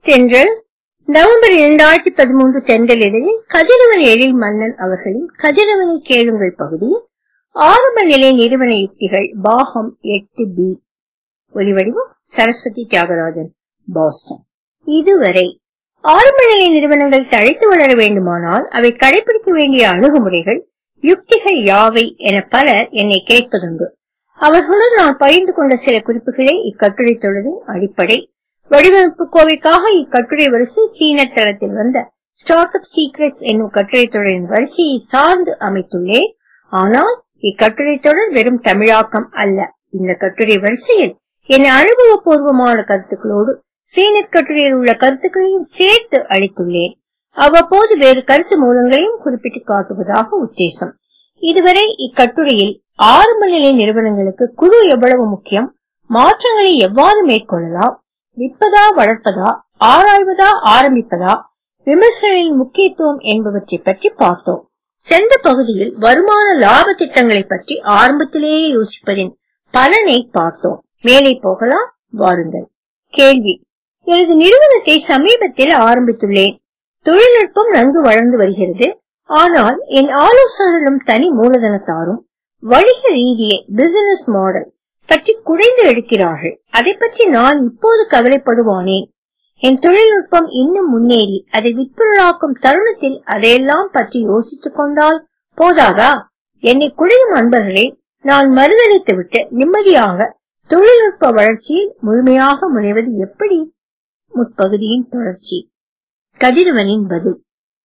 தென்றல் நவம்பர் இரண்டாயிரத்தி பதிமூன்று தென்றல் இதழில் கதிரவன் எழில் மன்னன் அவர்களின் கதிரவனை கேளுங்கள் பகுதியில் ஆரம்ப நிலை நிறுவன யுக்திகள் பாகம் எட்டு பி ஒலிவடிவம் சரஸ்வதி தியாகராஜன் பாஸ்டன் இதுவரை ஆரம்ப நிலை நிறுவனங்கள் தழைத்து வளர வேண்டுமானால் அவை கடைபிடிக்க வேண்டிய அணுகுமுறைகள் யுக்திகள் யாவை என பலர் என்னை கேட்பதுண்டு அவர்களுடன் நான் பகிர்ந்து கொண்ட சில குறிப்புகளே இக்கட்டுரை தொடரின் அடிப்படை வடிவமைப்பு கோவைக்காக இக்கட்டுரை வரிசை சீன தளத்தில் வந்த ஸ்டார்ட் அப் சீக்ரெட்ஸ் என்னும் கட்டுரை தொடரின் வரிசையை சார்ந்து அமைத்துள்ளேன் ஆனால் இக்கட்டுரை தொடர் வெறும் தமிழாக்கம் அல்ல இந்த கட்டுரை வரிசையில் என் அனுபவபூர்வமான கருத்துக்களோடு சீனட் கட்டுரையில் உள்ள கருத்துக்களையும் சேர்த்து அளித்துள்ளேன் அவ்வப்போது வேறு கருத்து மூலங்களையும் குறிப்பிட்டு காட்டுவதாக உத்தேசம் இதுவரை இக்கட்டுரையில் ஆரம்ப நிலை நிறுவனங்களுக்கு குழு எவ்வளவு முக்கியம் மாற்றங்களை எவ்வாறு மேற்கொள்ளலாம் விற்பதா வளர்ப்பதா ஆராய்வதா ஆரம்பிப்பதா விமர்சனையின் முக்கியத்துவம் என்பவற்றை பற்றி பார்த்தோம் சென்ற பகுதியில் வருமான லாப திட்டங்களை பற்றி ஆரம்பத்திலேயே யோசிப்பதின் பலனை பார்த்தோம் மேலே போகலாம் வாருங்கள் கேள்வி எனது நிறுவனத்தை சமீபத்தில் ஆரம்பித்துள்ளேன் தொழில்நுட்பம் நன்கு வளர்ந்து வருகிறது ஆனால் என் ஆலோசகர்களும் தனி மூலதனத்தாரும் வணிக ரீதியை பிசினஸ் மாடல் பற்றி குறைந்து எடுக்கிறார்கள் அதை பற்றி நான் இப்போது கவலைப்படுவானேன் என் தொழில்நுட்பம் இன்னும் முன்னேறி அதை விற்பொருளாக்கும் தருணத்தில் அதையெல்லாம் பற்றி யோசித்துக் கொண்டால் போதாதா என்னை குறையும் அன்பர்களே நான் மறுதளித்து விட்டு நிம்மதியாக தொழில்நுட்ப வளர்ச்சியில் முழுமையாக முனைவது எப்படி முற்பகுதியின் தொடர்ச்சி கதிரவனின் பதில்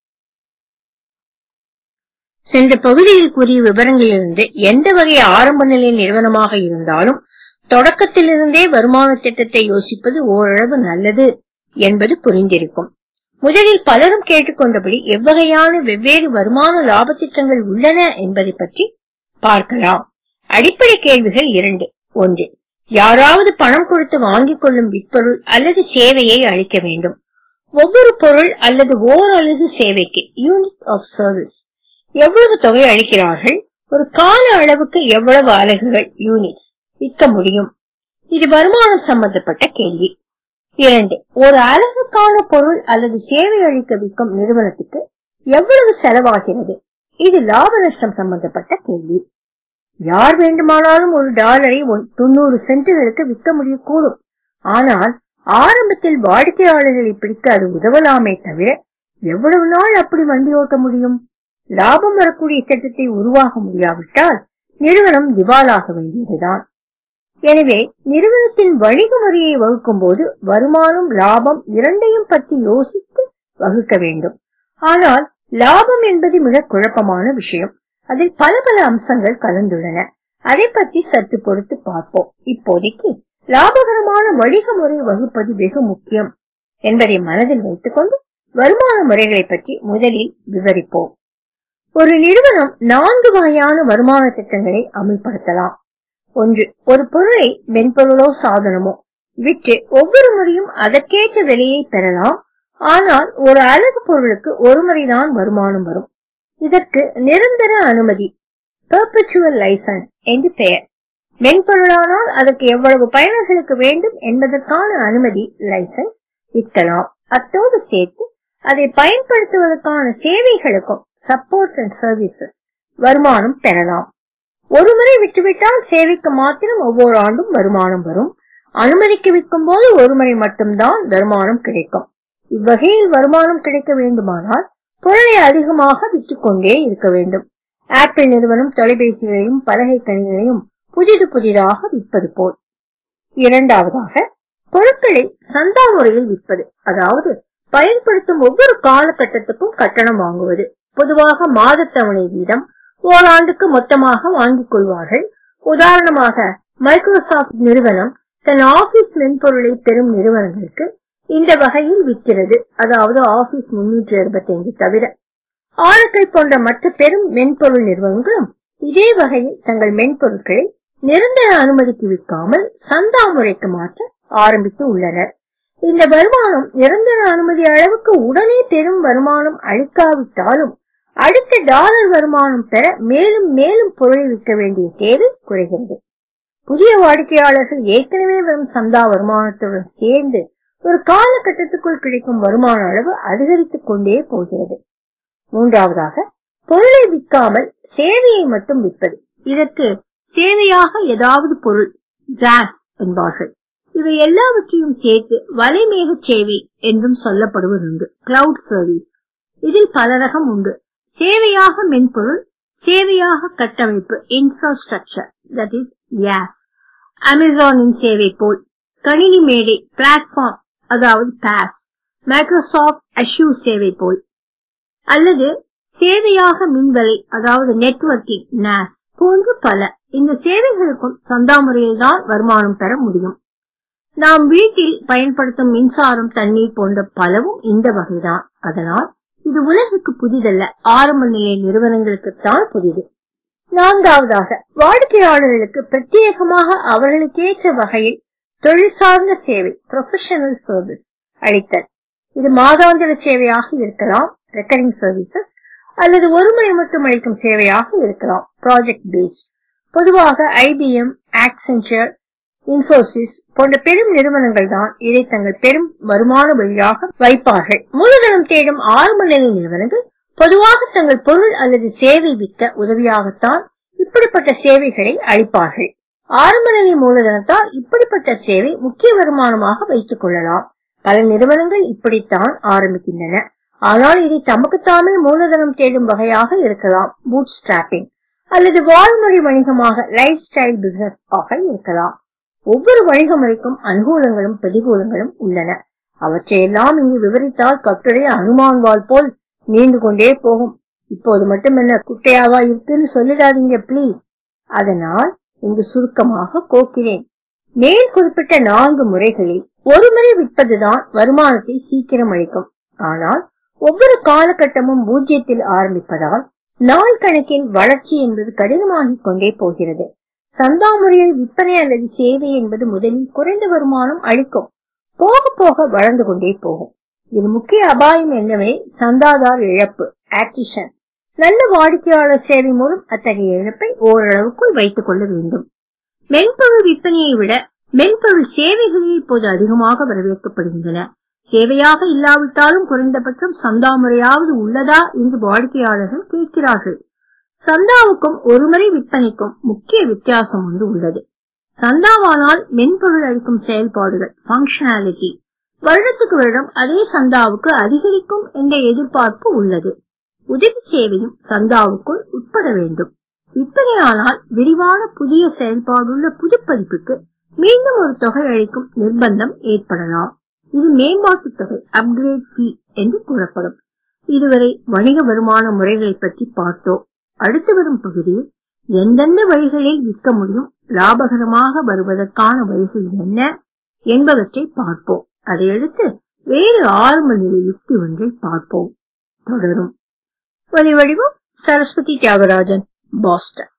சென்ற பகுதியில் கூறிய விவரங்களிலிருந்து எந்த வகை ஆரம்ப நிலை நிறுவனமாக இருந்தாலும் தொடக்கத்திலிருந்தே வருமான திட்டத்தை யோசிப்பது ஓரளவு நல்லது என்பது புரிந்திருக்கும் முதலில் பலரும் கேட்டுக்கொண்டபடி எவ்வகையான வெவ்வேறு வருமான லாப திட்டங்கள் உள்ளன என்பதை பற்றி பார்க்கலாம் அடிப்படை கேள்விகள் இரண்டு ஒன்று யாராவது பணம் கொடுத்து வாங்கிக் கொள்ளும் விற்பொருள் அல்லது சேவையை அளிக்க வேண்டும் ஒவ்வொரு பொருள் அல்லது ஓர் அல்லது சேவைக்கு யூனிட் ஆஃப் சர்வீஸ் எவ்வளவு தொகை அளிக்கிறார்கள் ஒரு கால அளவுக்கு எவ்வளவு அலகுகள் யூனிட்ஸ் விற்க முடியும் இது வருமானம் சம்பந்தப்பட்ட கேள்வி இரண்டு ஒரு அலகுக்கான பொருள் அல்லது சேவை அளிக்க விற்கும் நிறுவனத்துக்கு எவ்வளவு செலவாகிறது இது லாப நஷ்டம் சம்பந்தப்பட்ட கேள்வி யார் வேண்டுமானாலும் ஒரு டாலரை தொண்ணூறு சென்ட்டுகளுக்கு விற்க முடியக்கூடும் ஆனால் ஆரம்பத்தில் வாடிக்கையாளர்களை பிடிக்க அது உதவலாமே தவிர எவ்வளவு நாள் அப்படி வண்டி ஓட்ட முடியும் லாபம் வரக்கூடிய திட்டத்தை உருவாக முடியாவிட்டால் நிறுவனம் திவாலாக வேண்டியதுதான் எனவே நிறுவனத்தின் வணிக முறையை வகுக்கும் போது வருமானம் லாபம் இரண்டையும் பற்றி யோசித்து வகுக்க வேண்டும் ஆனால் லாபம் என்பது மிக குழப்பமான விஷயம் அதில் பல பல அம்சங்கள் கலந்துள்ளன அதை பற்றி சற்று பொறுத்து பார்ப்போம் இப்போதைக்கு லாபகரமான வணிக முறை வகுப்பது வெகு முக்கியம் என்பதை மனதில் வைத்துக் கொண்டு வருமான முறைகளை பற்றி முதலில் விவரிப்போம் ஒரு நிறுவனம் நான்கு வகையான வருமான திட்டங்களை அமல்படுத்தலாம் ஒன்று ஒரு பொருளை மென்பொருளோ சாதனமோ விற்று ஒவ்வொரு முறையும் அதற்கேற்ற விலையை பெறலாம் ஆனால் ஒரு அழகு பொருளுக்கு ஒரு முறைதான் வருமானம் வரும் இதற்கு நிரந்தர அனுமதி பெர்பச்சுவல் லைசன்ஸ் என்று பெயர் மென்பொருளானால் அதற்கு எவ்வளவு பயனர்களுக்கு வேண்டும் என்பதற்கான அனுமதி லைசன்ஸ் விற்கலாம் அத்தோடு சேர்த்து அதை பயன்படுத்துவதற்கான சேவைகளுக்கும் சப்போர்ட் அண்ட் சர்வீசஸ் வருமானம் பெறலாம் ஒருமுறை விட்டுவிட்டால் சேவைக்கு மாத்திரம் ஒவ்வொரு ஆண்டும் வருமானம் வரும் அனுமதிக்கு விற்கும் போது ஒருமுறை மட்டும்தான் வருமானம் கிடைக்கும் இவ்வகையில் வருமானம் கிடைக்க வேண்டுமானால் பொருளை அதிகமாக விற்றுக்கொண்டே இருக்க வேண்டும் ஆப்பிள் நிறுவனம் தொலைபேசிகளையும் பலகை கணிகளையும் புதிது புதிதாக விற்பது போல் இரண்டாவதாக பொருட்களை சந்தா முறையில் விற்பது அதாவது பயன்படுத்தும் ஒவ்வொரு காலகட்டத்துக்கும் கட்டணம் வாங்குவது பொதுவாக மாத தவணை வீதம் ஓராண்டுக்கு மொத்தமாக வாங்கிக் கொள்வார்கள் உதாரணமாக மைக்ரோசாப்ட் நிறுவனம் தன் ஆபீஸ் மென்பொருளை பெறும் நிறுவனங்களுக்கு இந்த வகையில் விற்கிறது அதாவது ஆபீஸ் முன்னூற்றி அறுபத்தி ஐந்து தவிர ஆரக்கிள் போன்ற மற்ற பெரும் மென்பொருள் நிறுவனங்களும் இதே வகையில் தங்கள் மென்பொருட்களை நிரந்தர அனுமதிக்கு விற்காமல் சந்தா முறைக்கு மாற்ற ஆரம்பித்து உள்ளனர் இந்த வருமானம் நிரந்தர அனுமதி அளவுக்கு உடனே பெரும் வருமானம் அளிக்காவிட்டாலும் அடுத்த டாலர் வருமானம் பெற மேலும் மேலும் பொருளை விற்க வேண்டிய தேவை குறைகிறது புதிய வாடிக்கையாளர்கள் ஏற்கனவே வரும் சந்தா வருமானத்துடன் சேர்ந்து ஒரு காலகட்டத்துக்குள் கிடைக்கும் வருமான அளவு அதிகரித்துக் கொண்டே போகிறது மூன்றாவதாக பொருளை விற்காமல் சேவையை மட்டும் விற்பது இதற்கு சேவையாக ஏதாவது பொருள் கிளாஸ் என்பார்கள் இவை எல்லாவற்றையும் சேர்த்து வலைமேக சேவை என்றும் சொல்லப்படுவதுண்டு கிளவுட் சர்வீஸ் இதில் பல ரகம் உண்டு சேவையாக மென்பொருள் சேவையாக கட்டமைப்பு இன்ஃப்ராஸ்ட்ரக்சர் தட் இஸ் யாஸ் அமேசானின் சேவை போல் கணினி மேடை பிளாட்ஃபார்ம் அதாவது பாஸ் மைக்ரோசாஃப்ட் அஷ்யூ சேவை போல் அல்லது சேவையாக மின்வலை அதாவது நெட்வொர்க்கிங் நாஸ் போன்று பல இந்த சேவைகளுக்கும் சந்தா முறையில் தான் வருமானம் பெற முடியும் நாம் வீட்டில் பயன்படுத்தும் மின்சாரம் தண்ணீர் போன்ற பலவும் இந்த வகைதான் அதனால் இது உலகுக்கு புதிதல்ல ஆரம்ப நிலை நிறுவனங்களுக்குத்தான் புதிது நான்காவதாக வாடிக்கையாளர்களுக்கு பிரத்யேகமாக அவர்களுக்கேற்ற வகையில் தொழில் சார்ந்த சேவை ப்ரொஃபஷனல் சர்வீஸ் அளித்தல் இது மாதாந்திர சேவையாக இருக்கலாம் ரெக்கரிங் சர்வீசஸ் அல்லது ஒருமுறை மட்டும் அளிக்கும் சேவையாக இருக்கலாம் ப்ராஜெக்ட் பேஸ்ட் பொதுவாக ஐபிஎம் ஆக்சென்சர் இன்போசிஸ் போன்ற பெரும் நிறுவனங்கள் தான் இதை தங்கள் பெரும் வருமான வழியாக வைப்பார்கள் மூலதனம் தேடும் ஆரம்ப நிலை நிறுவனங்கள் பொதுவாக தங்கள் பொருள் அல்லது சேவை விற்க உதவியாகத்தான் இப்படிப்பட்ட சேவைகளை அளிப்பார்கள் ஆரம்ப நிலை மூலதனத்தால் இப்படிப்பட்ட சேவை முக்கிய வருமானமாக வைத்துக் கொள்ளலாம் பல நிறுவனங்கள் இப்படித்தான் ஆரம்பிக்கின்றன ஆனால் இதை தமக்குத்தாமே மூலதனம் தேடும் வகையாக இருக்கலாம் பூட் ஸ்டிராப்பிங் அல்லது வாழ்முறை வணிகமாக லைஃப் ஸ்டைல் பிசினஸ் ஆக இருக்கலாம் ஒவ்வொரு வணிக முறைக்கும் அனுகூலங்களும் பிரதிகூலங்களும் உள்ளன அவற்றையெல்லாம் இங்கு விவரித்தால் கட்டுரை அனுமான் வால் போல் நீண்டு கொண்டே போகும் இப்போது மட்டும் என்ன குட்டையாவா இருக்குன்னு சொல்லிடாதீங்க ப்ளீஸ் அதனால் இங்கு சுருக்கமாக கோக்கிறேன் மேல் குறிப்பிட்ட நான்கு முறைகளில் ஒரு முறை விற்பதுதான் வருமானத்தை சீக்கிரம் அளிக்கும் ஆனால் ஒவ்வொரு காலகட்டமும் பூஜ்ஜியத்தில் ஆரம்பிப்பதால் நாள் கணக்கின் வளர்ச்சி என்பது கடினமாகிக் கொண்டே போகிறது சந்தா முறையில் விற்பனை அல்லது சேவை என்பது முதலில் குறைந்த வருமானம் அளிக்கும் போக போக வளர்ந்து கொண்டே போகும் இது முக்கிய அபாயம் என்னவெனில் சந்தாதார் இழப்பு ஆக்டிஷன் நல்ல வாடிக்கையாளர் சேவை மூலம் அத்தகைய இழப்பை ஓரளவுக்குள் வைத்துக் கொள்ள வேண்டும் மென்பொருள் விற்பனையை விட மென்பொருள் சேவைகளே இப்போது அதிகமாக வரவேற்கப்படுகின்றன சேவையாக இல்லாவிட்டாலும் குறைந்தபட்சம் சந்தா முறையாவது உள்ளதா என்று வாடிக்கையாளர்கள் கேட்கிறார்கள் சந்தாவுக்கும் ஒருமுறை விற்பனைக்கும் முக்கிய வித்தியாசம் ஒன்று உள்ளது சந்தாவானால் மென்பொருள் அளிக்கும் செயல்பாடுகள் பங்கஷனாலிட்டி வருடத்துக்கு வருடம் அதே சந்தாவுக்கு அதிகரிக்கும் என்ற எதிர்பார்ப்பு உள்ளது உதவி சேவையும் சந்தாவுக்குள் உட்பட வேண்டும் விற்பனையானால் விரிவான புதிய செயல்பாடுள்ள புதுப்பதிப்புக்கு மீண்டும் ஒரு தொகை அளிக்கும் நிர்பந்தம் ஏற்படலாம் இது மேம்பாட்டு தொகை அப்கிரேட் ஃபீ என்று கூறப்படும் இதுவரை வணிக வருமான முறைகளை பற்றி பார்த்தோம் அடுத்து வரும் பகுதியில் எந்தெந்த வழிகளில் விற்க முடியும் லாபகரமாக வருவதற்கான வழிகள் என்ன என்பவற்றை பார்ப்போம் அதையடுத்து வேறு ஆரம்ப நிலை யுக்தி ஒன்றை பார்ப்போம் தொடரும் ஒலி வடிவம் சரஸ்வதி தியாகராஜன் பாஸ்டன்